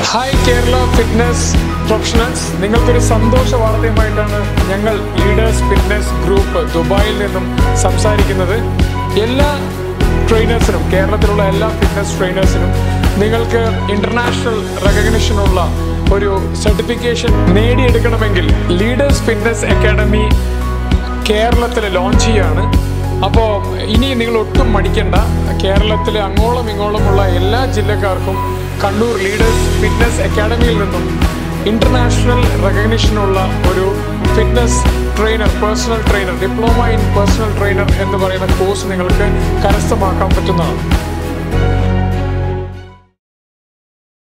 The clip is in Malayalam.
ഹായ് കേരള ഫിറ്റ്നസ് പ്രൊഫഷണൽസ് നിങ്ങൾക്കൊരു സന്തോഷ വാർത്തയുമായിട്ടാണ് ഞങ്ങൾ ലീഡേഴ്സ് ഫിറ്റ്നസ് ഗ്രൂപ്പ് ദുബായിൽ നിന്നും സംസാരിക്കുന്നത് എല്ലാ ട്രെയിനേഴ്സിനും കേരളത്തിലുള്ള എല്ലാ ഫിറ്റ്നസ് ട്രെയിനേഴ്സിനും നിങ്ങൾക്ക് ഇൻ്റർനാഷണൽ റെക്കഗ്നിഷനുള്ള ഒരു സർട്ടിഫിക്കേഷൻ നേടിയെടുക്കണമെങ്കിൽ ലീഡേഴ്സ് ഫിറ്റ്നസ് അക്കാഡമി കേരളത്തിൽ ലോഞ്ച് ചെയ്യാണ് അപ്പോൾ ഇനി നിങ്ങൾ ഒട്ടും മടിക്കണ്ട കേരളത്തിൽ അങ്ങോളം ഇങ്ങോളമുള്ള എല്ലാ ജില്ലക്കാർക്കും കണ്ണൂർ ലീഡേഴ്സ് ഫിറ്റ്നസ് അക്കാഡമിയിൽ നിന്നും ഇൻ്റർനാഷണൽ റെക്കഗ്നിഷനുള്ള ഒരു fitness trainer personal trainer diploma in personal trainer എന്ന് പറയുന്ന കോഴ്സ് നിങ്ങൾക്ക് കരസ്ഥമാക്കാൻ പറ്റുന്നതാണ്